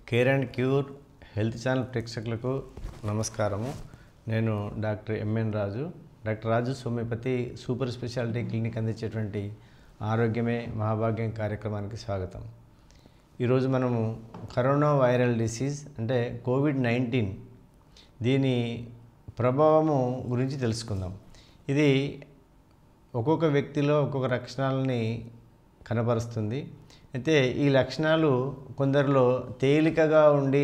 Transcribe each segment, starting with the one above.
Care and cure health channel ప్రేక్షకులకు నమస్కారము నేను doctor M N Raju doctor Raju Somipathi super speciality clinic అందించేటువంటి ఆరోగ్యమే మహాభాగ్యం కార్యక్రమానికి స్వాగతం ఈరోజు మనము కరోనా వైరల్ డిసీజ్ అంటే కోవిడ్ నైన్టీన్ దీని ప్రభావము గురించి తెలుసుకుందాం ఇది ఒక్కొక్క వ్యక్తిలో ఒక్కొక్క లక్షణాలని కనబరుస్తుంది అయితే ఈ లక్షణాలు కొందరిలో తేలికగా ఉండి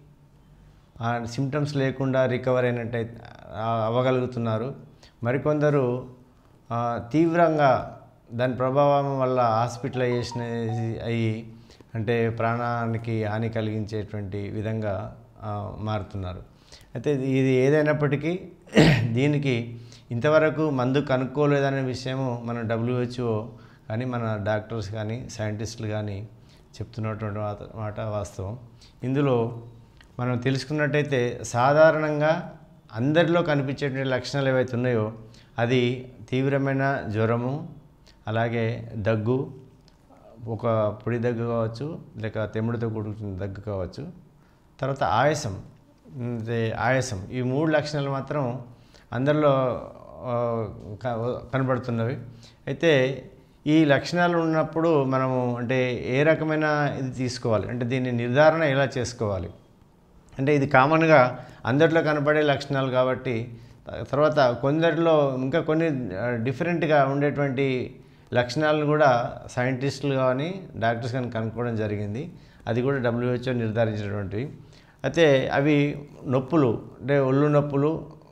ఆ సిమ్టమ్స్ లేకుండా రికవర్ అయినట్టయితే అవ్వగలుగుతున్నారు మరికొందరు ఆ, తీవ్రంగా దాని ప్రభావం వల్ల హాస్పిటలైజేషన్ అయ్యి అంటే ప్రాణానికి హాని కలిగించేటువంటి విధంగా ఆ, మారుతున్నారు అయితే ఇది- ఇది ఏదైనప్పటికీ దీనికి ఇంతవరకు మందు కనుక్కోలేదనే విషయము మన డబ్ల్యూహెచ్ఓ కానీ మన డాక్టర్స్ కానీ సైంటిస్టులు కానీ చెప్తున్నటువంటి మాట- మాట వాస్తవం ఇందులో మనం తెలుసుకున్నట్టయితే సాధారణంగా అందరిలో కనిపించేటువంటి లక్షణాలు ఏవైతే ఉన్నాయో అది తీవ్రమైన జ్వరము అలాగే దగ్గు ఒక పొడి దగ్గు కావచ్చు లేక తెమ్ముడితో కూడుకున్న దగ్గు కావచ్చు తర్వాత ఆయాసం అంటే ఆయాసం ఈ మూడు లక్షణాలు మాత్రం అందరిలో ఆ, క- కనబడుతున్నవి అయితే ఈ లక్షణాలు ఉన్నప్పుడు మనము అంటే ఏ రకమైన ఇది తీసుకోవాలి అంటే దీన్ని నిర్ధారణ ఎలా చేసుకోవాలి అంటే ఇది కామన్గా అందరిలో కనపడే లక్షణాలు కాబట్టి తర్వాత కొందరిలో ఇంకా కొన్ని డిఫరెంట్గా ఉండేటువంటి లక్షణాలను కూడా సైంటిస్టులు కానీ డాక్టర్స్ కానీ కనుక్కోవడం జరిగింది అది కూడా డబ్ల్యూహెచ్ఓ నిర్ధారించినటువంటివి అయితే అవి నొప్పులు అంటే ఒళ్ళు నొప్పులు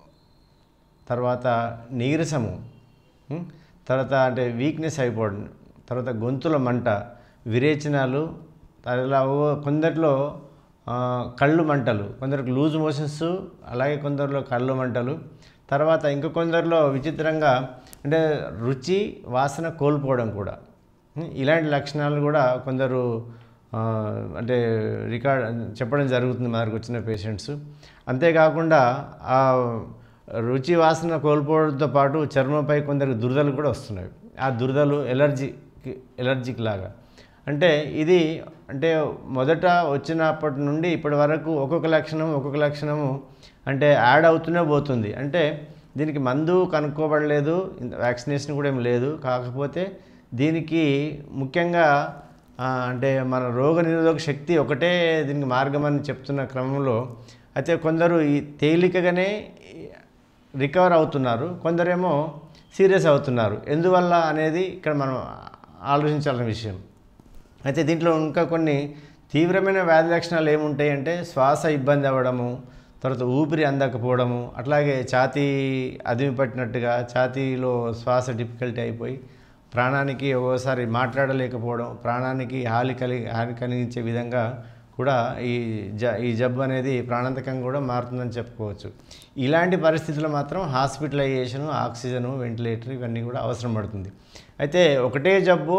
తర్వాత నీరసము ఉం? తర్వాత అంటే వీక్నెస్ అయిపోవడం తర్వాత గొంతుల మంట విరేచనాలు అలా ఓ- కొందరిలో ఆ, కళ్ళు మంటలు కొందరికి లూజ్ మోషన్స్ అలాగే కొందరిలో కళ్ళు మంటలు తర్వాత ఇంక కొందరిలో విచిత్రంగా అంటే రుచి వాసన కోల్పోవడం కూడా ఉం? ఇలాంటి లక్షణాలు కూడా కొందరు ఆ, అంటే రికార్డ్ చెప్పడం జరుగుతుంది మా దగ్గరకు వచ్చిన పేషెంట్స్ అంతేకాకుండా ఆ రుచి వాసన కోల్పోవడంతో పాటు చర్మంపై కొందరికి దురదలు కూడా వస్తున్నాయి ఆ దురదలు ఎలర్జీ ఎలర్జిక్ లాగా అంటే ఇది అంటే మొదట వచ్చినప్పటి నుండి ఇప్పటి వరకు ఒక్కొక్క లక్షణం ఒక్కొక్క లక్షణము అంటే యాడ్ అవుతూనే పోతుంది అంటే దీనికి మందు కనుక్కోబడలేదు వ్యాక్సినేషన్ కూడా ఏం లేదు కాకపోతే దీనికి ముఖ్యంగా ఆ, అంటే మన రోగ నిరోధక శక్తి ఒకటే దీనికి మార్గం అని చెప్తున్న క్రమంలో అయితే కొందరు ఈ తేలికగానే రికవర్ అవుతున్నారు కొందరేమో సీరియస్ అవుతున్నారు ఎందువల్ల అనేది ఇక్కడ మనం ఆలోచించాల్సిన విషయం అయితే దీంట్లో ఇంకా కొన్ని తీవ్రమైన వ్యాధి లక్షణాలు ఏముంటాయి అంటే శ్వాస ఇబ్బంది అవ్వడము తర్వాత ఊపిరి అందకపోవడము అట్లాగే ఛాతీ అదిమి పట్టినట్టుగా ఛాతీలో శ్వాస డిఫికల్టీ అయిపోయి ప్రాణానికి ఒక్కోసారి మాట్లాడలేకపోవడం ప్రాణానికి హాని కలిగి హాని కలిగించే విధంగా కూడా ఈ జ ఈ జబ్బు అనేది ప్రాణాంతకంగా కూడా మారుతుందని చెప్పుకోవచ్చు ఇలాంటి పరిస్థితుల్లో మాత్రం హాస్పిటలైజేషను ఆక్సిజను వెంటిలేటర్ ఇవన్నీ కూడా అవసరం పడుతుంది అయితే ఒకటే జబ్బు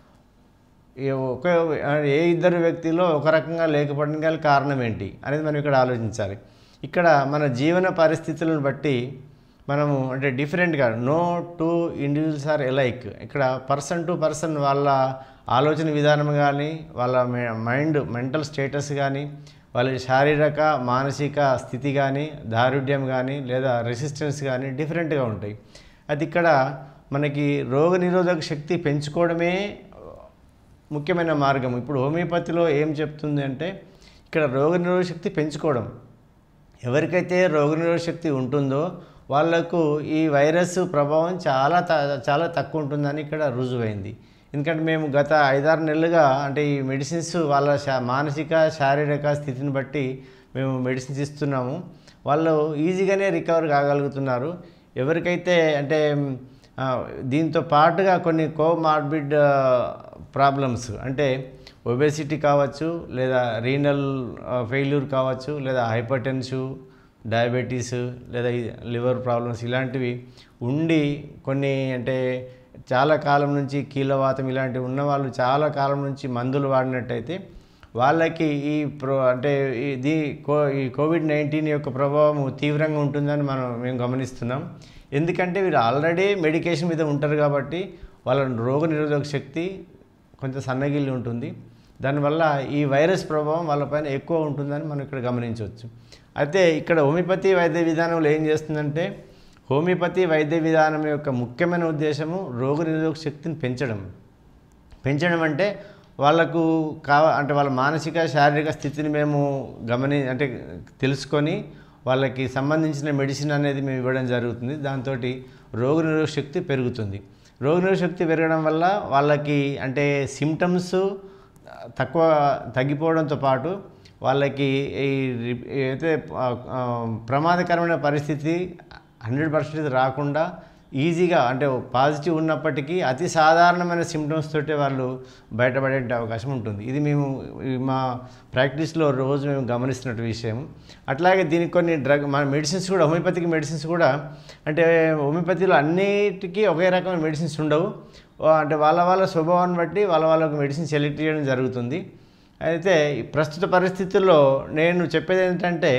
ఈ ఒక ఏ ఇద్దరు వ్యక్తిలో ఒక రకంగా లేకపోవడానికి గల కారణం ఏంటి అనేది మనం ఇక్కడ ఆలోచించాలి ఇక్కడ మన జీవన పరిస్థితులను బట్టి మనము అంటే డిఫరెంట్గా no two individuals are alike ఇక్కడ పర్సన్ టు పర్సన్ వాళ్ళ ఆలోచన విధానం కానీ వాళ్ళ మైండ్ మెంటల్ స్టేటస్ కానీ వాళ్ళ శారీరక మానసిక స్థితి కానీ దారుఢ్యం కానీ లేదా రెసిస్టెన్స్ కానీ డిఫరెంట్గా ఉంటాయి అది ఇక్కడ మనకి రోగ నిరోధక శక్తి పెంచుకోవడమే ముఖ్యమైన మార్గం ఇప్పుడు హోమియోపతిలో ఏం చెప్తుంది అంటే ఇక్కడ రోగనిరోధక శక్తి పెంచుకోవడం ఎవరికైతే రోగనిరోధక శక్తి ఉంటుందో వాళ్లకు ఈ వైరస్ ప్రభావం చాలా త చాలా తక్కువ ఉంటుందని ఇక్కడ రుజువైంది ఎందుకంటే మేము గత ఐదారు నెలలుగా అంటే ఈ మెడిసిన్స్ వాళ్ళ శా మానసిక శారీరక స్థితిని బట్టి మేము మెడిసిన్స్ ఇస్తున్నాము వాళ్ళు ఈజీగానే రికవర్ కాగలుగుతున్నారు ఎవరికైతే అంటే ఆ, దీంతో పాటుగా కొన్ని కోమార్బిడ్ ప్రాబ్లమ్స్ అంటే ఒబేసిటీ కావచ్చు లేదా రీనల్ ఫెయిల్యూర్ కావచ్చు లేదా హైపర్ డయాబెటీస్ లేదా లివర్ ప్రాబ్లమ్స్ ఇలాంటివి ఉండి కొన్ని అంటే చాలా కాలం నుంచి కీలవాతం ఇలాంటివి ఉన్న వాళ్ళు చాలా కాలం నుంచి మందులు వాడినట్టయితే వాళ్ళకి ఈ ప్రో అంటే ఇది కో ఈ కోవిడ్ నైన్టీన్ యొక్క ప్రభావం తీవ్రంగా ఉంటుందని మనం మేము గమనిస్తున్నాం ఎందుకంటే వీరు ఆల్రెడీ మెడికేషన్ మీద ఉంటారు కాబట్టి వాళ్ళ రోగ నిరోధక శక్తి కొంచెం సన్నగిల్లి ఉంటుంది దానివల్ల ఈ వైరస్ ప్రభావం వాళ్ళపైన ఎక్కువ ఉంటుందని మనం ఇక్కడ గమనించవచ్చు అయితే ఇక్కడ హోమియోపతి వైద్య విధానంలో ఏం చేస్తుందంటే హోమియోపతి వైద్య విధానం యొక్క ముఖ్యమైన ఉద్దేశము రోగనిరోధక శక్తిని పెంచడం పెంచడం అంటే వాళ్ళకు కావ అంటే వాళ్ళ మానసిక శారీరక స్థితిని మేము గమని అంటే తెలుసుకొని వాళ్ళకి సంబంధించిన మెడిసిన్ అనేది మేము ఇవ్వడం జరుగుతుంది దాంతో రోగనిరోధక శక్తి పెరుగుతుంది రోగనిరోధక శక్తి పెరగడం వల్ల వాళ్ళకి అంటే సిమ్టమ్స్ తక్కువ తగ్గిపోవడంతో పాటు వాళ్ళకి ఈ రి- అయితే ఆ, ఆ, ప్రమాదకరమైన పరిస్థితి హండ్రెడ్ పర్సెంట్ రాకుండా ఈజీగా అంటే పాజిటివ్ ఉన్నప్పటికీ అతి సాధారణమైన సిమ్టమ్స్ తోటే వాళ్ళు బయటపడే అవకాశం ఉంటుంది ఇది మేము ఈ మా ప్రాక్టీస్లో రోజు మేము గమనిస్తున్న విషయం అట్లాగే దీనికి కొన్ని డ్రగ్ మన మెడిసిన్స్ కూడా హోమియోపతిక్ మెడిసిన్స్ కూడా అంటే హోమియోపతిలో అన్నిటికీ ఒకే రకమైన మెడిసిన్స్ ఉండవు ఆ, అంటే వాళ్ళ వాళ్ళ స్వభావాన్ని బట్టి వాళ్ళ వాళ్ళకు మెడిసిన్ సెలెక్ట్ చేయడం జరుగుతుంది అయితే ఈ ప్రస్తుత పరిస్థితుల్లో నేను చెప్పేది ఏంటంటే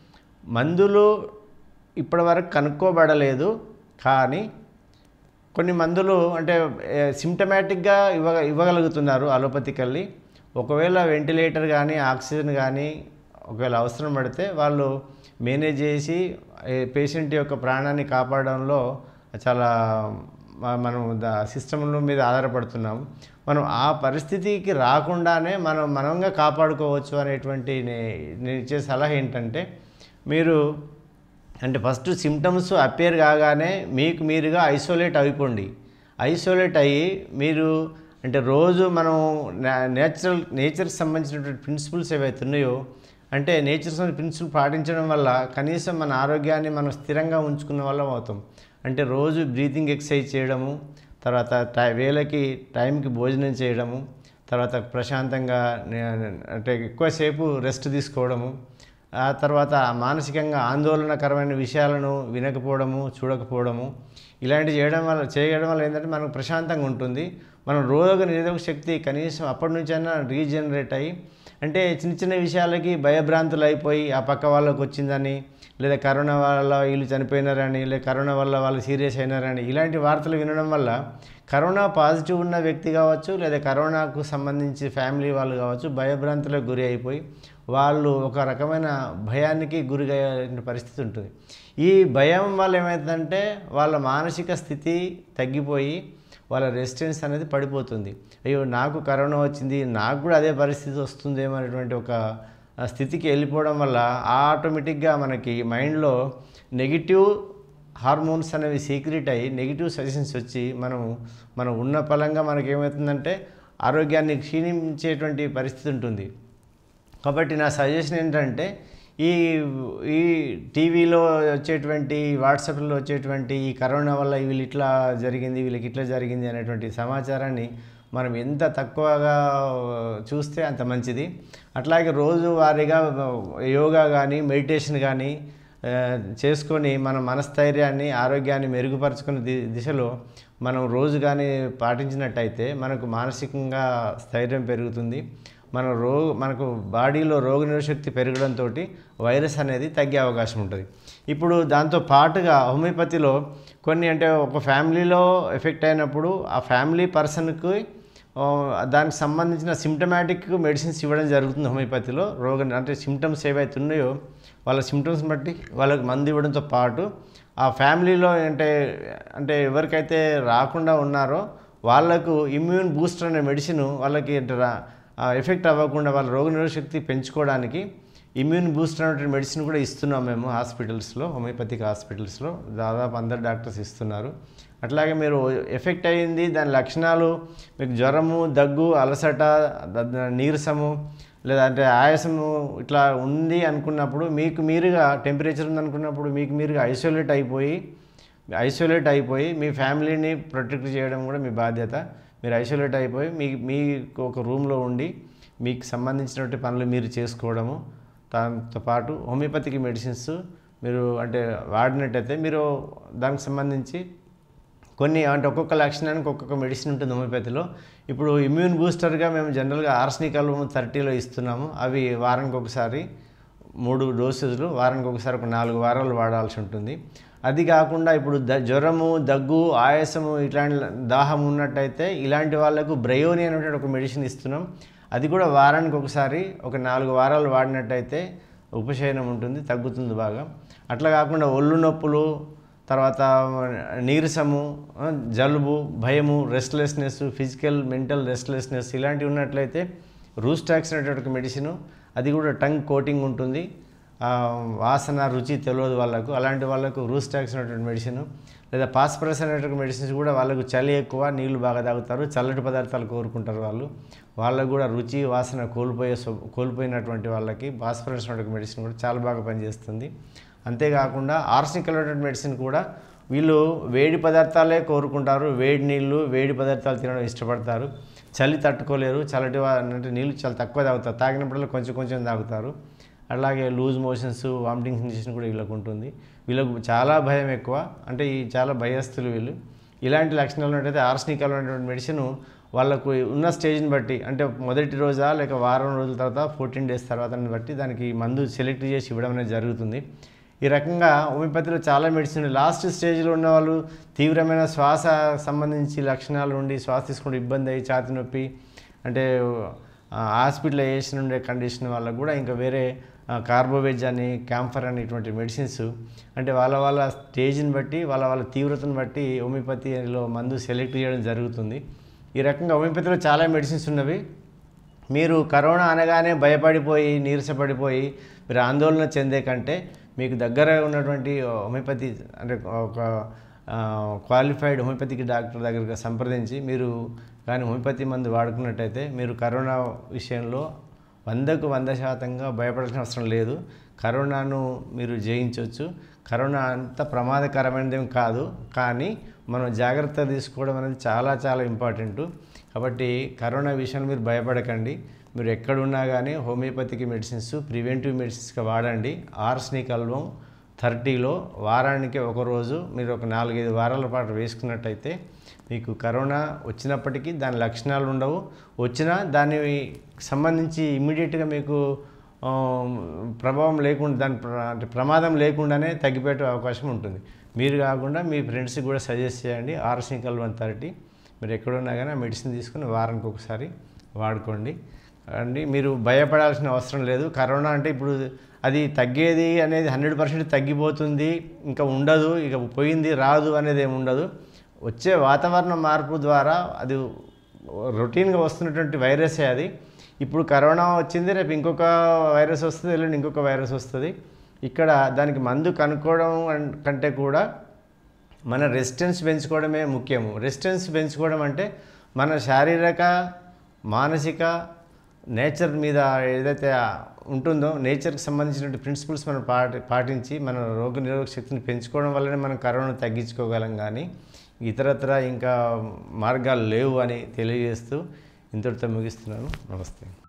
మందులు ఇప్పటివరకు కనుక్కోబడలేదు కానీ కొన్ని మందులు అంటే సిమ్టమాటిక్గా ఇవ్వ ఇవ్వగలుగుతున్నారు అలోపతికల్లీ ఒకవేళ వెంటిలేటర్ కానీ ఆక్సిజన్ కానీ ఒకవేళ అవసరం పడితే వాళ్ళు మేనేజ్ చేసి పేషెంట్ యొక్క ప్రాణాన్ని కాపాడడంలో చాలా మ- మనం సిస్టమ్ల మీద ఆధారపడుతున్నాం మనం ఆ పరిస్థితికి రాకుండానే మనం మనంగా కాపాడుకోవచ్చు అనేటువంటి నే- నేను ఇచ్చే సలహా ఏంటంటే మీరు అంటే ఫస్ట్ సిమ్టమ్స్ అపేర్ కాగానే మీకు మీరుగా ఐసోలేట్ అయిపోండి ఐసోలేట్ అయ్యి మీరు అంటే రోజు మనం నేచురల్ నేచర్కి సంబంధించినటువంటి ప్రిన్సిపల్స్ ఏవైతే ఉన్నాయో అంటే నేచర్ ప్రిన్సిపల్ పాటించడం వల్ల కనీసం మన ఆరోగ్యాన్ని మనం స్థిరంగా ఉంచుకున్న వాళ్ళం అవుతాం అంటే రోజు బ్రీతింగ్ ఎక్సర్సైజ్ చేయడము తర్వాత టై వేళకి టైంకి భోజనం చేయడము తర్వాత ప్రశాంతంగా నే- అంటే ఎక్కువసేపు రెస్ట్ తీసుకోవడము ఆ తర్వాత మానసికంగా ఆందోళనకరమైన విషయాలను వినకపోవడము చూడకపోవడము ఇలాంటివి చేయడం వల్ల చేయడం వల్ల ఏంటంటే మనకు ప్రశాంతంగా ఉంటుంది మనం రోగ నిరోధక శక్తి కనీసం అప్పటి నుంచైనా రీజనరేట్ అయ్యి అంటే చిన్న చిన్న విషయాలకి భయభ్రాంతులు అయిపోయి ఆ పక్క వాళ్ళకి వచ్చిందని లేదా కరోనా వల్ల వీళ్ళు చనిపోయినారని లేదా కరోనా వల్ల వాళ్ళు సీరియస్ అయినారని ఇలాంటి వార్తలు వినడం వల్ల కరోనా పాజిటివ్ ఉన్న వ్యక్తి కావచ్చు లేదా కరోనాకు సంబంధించి ఫ్యామిలీ వాళ్ళు కావచ్చు భయభ్రాంతులకు గురి అయిపోయి వాళ్ళు ఒక రకమైన భయానికి గురిగయ్యే పరిస్థితి ఉంటుంది ఈ భయం వల్ల ఏమవుతుందంటే వాళ్ళ మానసిక స్థితి తగ్గిపోయి వాళ్ళ రెసిస్టెన్స్ అనేది పడిపోతుంది అయ్యో నాకు కరోనా వచ్చింది నాకు కూడా అదే పరిస్థితి వస్తుందేమో అనేటువంటి ఒక ఆ స్థితికి వెళ్ళిపోవడం వల్ల ఆటోమేటిక్గా మనకి మైండ్లో నెగిటివ్ హార్మోన్స్ అనేవి సీక్రెట్ అయ్యి నెగిటివ్ సజెషన్స్ వచ్చి మనం మనం ఉన్న పలంగా మనకి ఏమవుతుందంటే ఆరోగ్యాన్ని క్షీణించేటువంటి పరిస్థితి ఉంటుంది కాబట్టి నా సజెషన్ ఏంటంటే ఈ ఈ టీవీలో వచ్చేటువంటి వాట్సాప్లో వచ్చేటువంటి ఈ కరోనా వల్ల వీళ్ళు ఇట్లా జరిగింది వీళ్ళకి ఇట్లా జరిగింది అనేటువంటి సమాచారాన్ని మనం ఎంత తక్కువగా చూస్తే అంత మంచిది అట్లాగే రోజువారీగా యోగా కానీ మెడిటేషన్ కానీ ఆ, చేసుకొని మన మనస్థైర్యాన్ని ఆరోగ్యాన్ని మెరుగుపరుచుకునే ది దిశలో మనం రోజు కానీ పాటించినట్టయితే మనకు మానసికంగా స్థైర్యం పెరుగుతుంది మన రో మనకు బాడీలో రోగనిరోధక శక్తి పెరగడంతో వైరస్ అనేది తగ్గే అవకాశం ఉంటుంది ఇప్పుడు దాంతో పాటుగా హోమియోపతిలో కొన్ని అంటే ఒక ఫ్యామిలీలో ఎఫెక్ట్ అయినప్పుడు ఆ ఫ్యామిలీ పర్సన్కి ఆ, దానికి సంబంధించిన సిమ్టమాటిక్ మెడిసిన్స్ ఇవ్వడం జరుగుతుంది హోమియోపతిలో రోగ అంటే సిమ్టమ్స్ ఏవైతే ఉన్నాయో వాళ్ళ సిమ్టమ్స్ బట్టి వాళ్ళకి మందు ఇవ్వడంతో పాటు ఆ ఫ్యామిలీలో అంటే అంటే ఎవరికైతే రాకుండా ఉన్నారో వాళ్ళకు ఇమ్యూన్ బూస్టర్ అనే మెడిసిన్ వాళ్ళకి అంటే రా- ఆ ఎఫెక్ట్ అవ్వకుండా వాళ్ళ రోగనిరోధక శక్తి పెంచుకోవడానికి ఇమ్యూన్ బూస్టర్ అనేటువంటి మెడిసిన్ కూడా ఇస్తున్నాం మేము హాస్పిటల్స్లో హోమియోపతిక్ హాస్పిటల్స్లో దాదాపు అందరు డాక్టర్స్ ఇస్తున్నారు అట్లాగే మీరు ఎఫెక్ట్ అయ్యింది దాని లక్షణాలు మీకు జ్వరము దగ్గు అలసట ద- ద- నీరసము లేదంటే ఆయాసము ఇట్లా ఉంది అనుకున్నప్పుడు మీకు మీరుగా టెంపరేచర్ ఉంది అనుకున్నప్పుడు మీకు మీరుగా ఐసోలేట్ అయిపోయి ఐసోలేట్ అయిపోయి మీ ఫ్యామిలీని ప్రొటెక్ట్ చేయడం కూడా మీ బాధ్యత మీరు ఐసోలేట్ అయిపోయి మీ మీకు ఒక రూమ్లో ఉండి మీకు సంబంధించినటువంటి పనులు మీరు చేసుకోవడము దాంతో పాటు హోమియోపతిక్ మెడిసిన్స్ మీరు అంటే వాడినట్టయితే మీరు దానికి సంబంధించి కొన్ని అంటే ఒక్కొక్క లక్షణానికి ఒక్కొక్క మెడిసిన్ ఉంటుంది హోమియోపతిలో ఇప్పుడు ఇమ్యూన్ బూస్టర్గా మేము జనరల్గా ఆర్సనికల్ థర్టీలో ఇస్తున్నాము అవి వారానికి ఒకసారి మూడు డోసెస్లు వారానికి ఒకసారి ఒక నాలుగు వారాలు వాడాల్సి ఉంటుంది అది కాకుండా ఇప్పుడు ద జ్వరము దగ్గు ఆయాసము ఇట్లాంటి దాహం ఉన్నట్టయితే ఇలాంటి వాళ్ళకు బ్రయోని అనేటువంటి ఒక మెడిసిన్ ఇస్తున్నాం అది కూడా వారానికి ఒకసారి ఒక నాలుగు వారాలు వాడినట్టయితే ఉపశమనం ఉంటుంది తగ్గుతుంది బాగా అట్లా కాకుండా ఒళ్ళు నొప్పులు తర్వాత నీరసము ఆ, జలుబు భయము రెస్ట్లెస్నెస్ ఫిజికల్ మెంటల్ రెస్ట్లెస్నెస్ ఇలాంటివి ఉన్నట్లయితే రూస్టాక్స్ అనేటువంటి మెడిసిన్ అది కూడా టంగ్ కోటింగ్ ఉంటుంది ఆ, వాసన రుచి తెలియదు వాళ్ళకు అలాంటి వాళ్ళకు రూస్టాక్స్ అనేటువంటి మెడిసిన్ లేదా పాస్పరస్ అనేటువంటి మెడిసిన్స్ కూడా వాళ్ళకు చలి ఎక్కువ నీళ్లు బాగా తాగుతారు చల్లటి పదార్థాలు కోరుకుంటారు వాళ్ళు వాళ్ళకు కూడా రుచి వాసన కోల్పోయే స్వ- కోల్పోయినటువంటి వాళ్ళకి పాస్పరస్ అనేటువంటి మెడిసిన్ కూడా చాలా బాగా పనిచేస్తుంది అంతేకాకుండా ఆర్సనిక్ అనేటువంటి మెడిసిన్ కూడా వీళ్ళు వేడి పదార్థాలే కోరుకుంటారు వేడి నీళ్ళు వేడి పదార్థాలు తినడం ఇష్టపడతారు చలి తట్టుకోలేరు చల్లటి వా- అంటే నీళ్ళు చాలా తక్కువ తాగుతారు తాగినప్పుడల్లా కొంచెం కొంచెం తాగుతారు అలాగే లూజ్ మోషన్స్ వామిటింగ్ సెన్సేషన్ కూడా వీళ్ళకు ఉంటుంది వీళ్ళకు చాలా భయం ఎక్కువ అంటే ఈ చాలా భయస్తులు వీళ్ళు ఇలాంటి లక్షణాలు ఉన్నట్టయితే ఆర్సనిక్ అనేటువంటి మెడిసిన్ వాళ్ళకు ఉన్న స్టేజ్ని బట్టి అంటే మొదటి రోజా లేక వారం రోజుల తర్వాత ఫోర్టీన్ డేస్ తర్వాత బట్టి దానికి మందు సెలెక్ట్ చేసి ఇవ్వడం అనేది జరుగుతుంది ఈ రకంగా హోమియోపతిలో చాలా మెడిసిన్ లాస్ట్ స్టేజ్లో ఉన్న వాళ్ళు తీవ్రమైన శ్వాస సంబంధించి లక్షణాలు ఉండి శ్వాస తీసుకుంటే ఇబ్బంది అయ్యి ఛాతి నొప్పి అంటే హాస్పిటలైజేషన్ ఉండే కండిషన్ వాళ్ళకు కూడా ఇంకా వేరే కార్బోవేజ్ అని క్యాంఫర్ అని ఇటువంటి మెడిసిన్స్ అంటే వాళ్ళ వాళ్ళ స్టేజ్ని బట్టి వాళ్ళ వాళ్ళ తీవ్రతను బట్టి హోమియోపతిలో మందు సెలెక్ట్ చేయడం జరుగుతుంది ఈ రకంగా హోమియోపతిలో చాలా మెడిసిన్స్ ఉన్నవి మీరు కరోనా అనగానే భయపడిపోయి నీరసపడిపోయి మీరు ఆందోళన చెందే కంటే మీకు దగ్గర ఉన్నటువంటి హోమియోపతి అంటే ఒక క్వాలిఫైడ్ హోమియోపతిక్ డాక్టర్ దగ్గరికి సంప్రదించి మీరు కానీ హోమియోపతి మందు వాడుకున్నట్టయితే మీరు కరోనా విషయంలో వందకు వంద శాతంగా భయపడాల్సిన అవసరం లేదు కరోనాను మీరు జయించవచ్చు కరోనా అంత ప్రమాదకరమైనదేం కాదు కానీ మనం జాగ్రత్త తీసుకోవడం అనేది చాలా చాలా ఇంపార్టెంట్ కాబట్టి కరోనా విషయంలో మీరు భయపడకండి మీరు ఎక్కడున్నా కానీ హోమియోపతిక్ మెడిసిన్స్ ప్రివెంటివ్ మెడిసిన్స్గా వాడండి ఆర్స్నిక్ అల్వం థర్టీలో వారానికి ఒక రోజు మీరు ఒక నాలుగైదు వారాల పాటు వేసుకున్నట్టయితే మీకు కరోనా వచ్చినప్పటికీ దాని లక్షణాలు ఉండవు వచ్చినా దాని సంబంధించి ఇమ్మీడియట్గా మీకు ఆ, ప్రభావం లేకుండా దాని ప్ర- అంటే ప్రమాదం లేకుండానే తగ్గిపోయే అవకాశం ఉంటుంది మీరు కాకుండా మీ ఫ్రెండ్స్కి కూడా సజెస్ట్ చేయండి ఆర్సినికల్ వన్ థర్టీ మీరు ఎక్కడున్నా కానీ ఆ మెడిసిన్ తీసుకుని వారానికి ఒకసారి వాడుకోండి అండి మీరు భయపడాల్సిన అవసరం లేదు కరోనా అంటే ఇప్పుడు అది తగ్గేది అనేది హండ్రెడ్ పర్సెంట్ తగ్గిపోతుంది ఇంకా ఉండదు ఇక పోయింది రాదు అనేది ఏమి ఉండదు వచ్చే వాతావరణ మార్పు ద్వారా అది రొటీన్గా వస్తున్నటువంటి వైరసే అది ఇప్పుడు కరోనా వచ్చింది రేపు ఇంకొక వైరస్ వస్తుంది ఎల్లుండి ఇంకొక వైరస్ వస్తుంది ఇక్కడ దానికి మందు కనుక్కోవడం అన్- కంటే కూడా మన రెసిస్టెన్స్ పెంచుకోవడమే ముఖ్యము రెసిస్టెన్స్ పెంచుకోవడం అంటే మన శారీరక మానసిక నేచర్ మీద ఏదైతే ఉంటుందో నేచర్కి సంబంధించిన ప్రిన్సిపల్స్ మనం పాటి పాటించి మన రోగ నిరోధక శక్తిని పెంచుకోవడం వల్లనే మనం కరోనా తగ్గించుకోగలం కానీ ఇతరత్ర ఇంకా మార్గాలు లేవు అని తెలియజేస్తూ ఇంతటితో ముగిస్తున్నాను నమస్తే